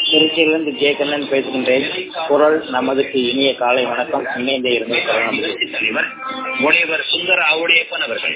திருச்சியிலிருந்து ஜே கண்ணன் பேசுகின்றேன் குரல் நமதுக்கு இனிய காலை வணக்கம் இணைந்த இருந்த நிகழ்ச்சி தலைவர் முனைவர் சுந்தர ஆவுடையப்பன் அவர்கள்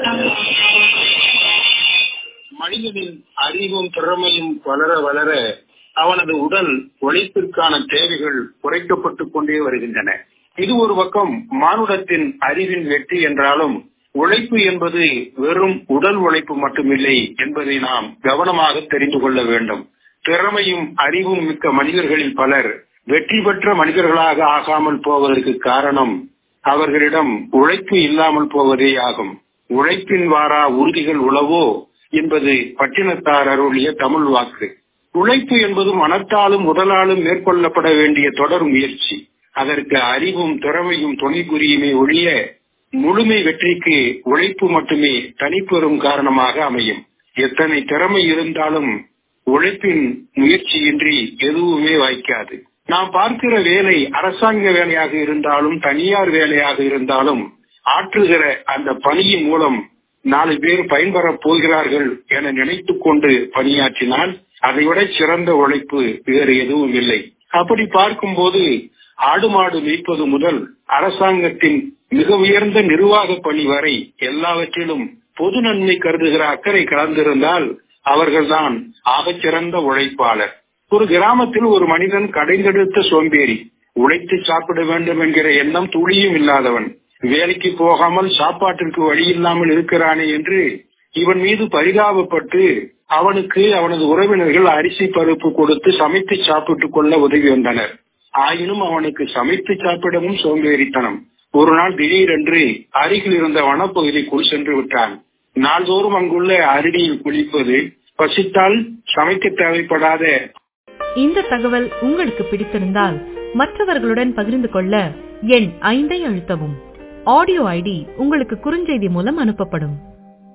மனிதனின் அறிவும் திறமையும் வளர வளர அவனது உடல் உழைப்பிற்கான தேவைகள் குறைக்கப்பட்டுக் கொண்டே வருகின்றன இது ஒரு பக்கம் மானுடத்தின் அறிவின் வெற்றி என்றாலும் உழைப்பு என்பது வெறும் உடல் உழைப்பு மட்டுமில்லை என்பதை நாம் கவனமாக தெரிந்து கொள்ள வேண்டும் திறமையும் அறிவும் மிக்க மனிதர்களில் பலர் வெற்றி பெற்ற மனிதர்களாக ஆகாமல் போவதற்கு காரணம் அவர்களிடம் உழைப்பு இல்லாமல் போவதே ஆகும் உழைப்பின் வாரா உறுதிகள் உளவோ என்பது பட்டினத்தார் அருளிய தமிழ் வாக்கு உழைப்பு என்பது மனத்தாலும் உடலாலும் மேற்கொள்ளப்பட வேண்டிய தொடர் முயற்சி அதற்கு அறிவும் திறமையும் துணை புரியுமே ஒழிய முழுமை வெற்றிக்கு உழைப்பு மட்டுமே தனிப்பெரும் காரணமாக அமையும் எத்தனை திறமை இருந்தாலும் உழைப்பின் முயற்சியின்றி எதுவுமே வாய்க்காது நாம் பார்க்கிற வேலை அரசாங்க வேலையாக இருந்தாலும் தனியார் வேலையாக இருந்தாலும் ஆற்றுகிற அந்த பணியின் மூலம் நாலு பேர் பயன்பெறப் போகிறார்கள் என நினைத்துக் கொண்டு பணியாற்றினால் அதைவிட சிறந்த உழைப்பு வேறு எதுவும் இல்லை அப்படி பார்க்கும்போது ஆடு மாடு மேய்ப்பது முதல் அரசாங்கத்தின் மிக உயர்ந்த நிர்வாக பணி வரை எல்லாவற்றிலும் பொது நன்மை கருதுகிற அக்கறை கலந்திருந்தால் அவர்கள்தான் ஆகச்சிறந்த உழைப்பாளர் ஒரு கிராமத்தில் ஒரு மனிதன் கடைந்தெடுத்த சோம்பேறி உழைத்து சாப்பிட வேண்டும் என்கிற எண்ணம் துளியும் இல்லாதவன் வேலைக்கு போகாமல் சாப்பாட்டிற்கு வழி இல்லாமல் இருக்கிறானே என்று இவன் மீது பரிதாபப்பட்டு அவனுக்கு அவனது உறவினர்கள் அரிசி பருப்பு கொடுத்து சமைத்து சாப்பிட்டுக் கொள்ள உதவி வந்தனர் ஆயினும் அவனுக்கு சமைத்து சாப்பிடவும் சோம்பேறித்தனம் ஒரு நாள் திடீரென்று அருகில் இருந்த வனப்பகுதிக்குள் சென்று விட்டான் நாள்தோறும் அங்குள்ள அருவியில் குளிப்பது பசித்தால் சமைக்க தேவைப்படாத இந்த தகவல் உங்களுக்கு பிடித்திருந்தால் மற்றவர்களுடன் பகிர்ந்து கொள்ள எண் ஐந்தை அழுத்தவும் ஆடியோ ஐடி உங்களுக்கு குறுஞ்செய்தி மூலம் அனுப்பப்படும்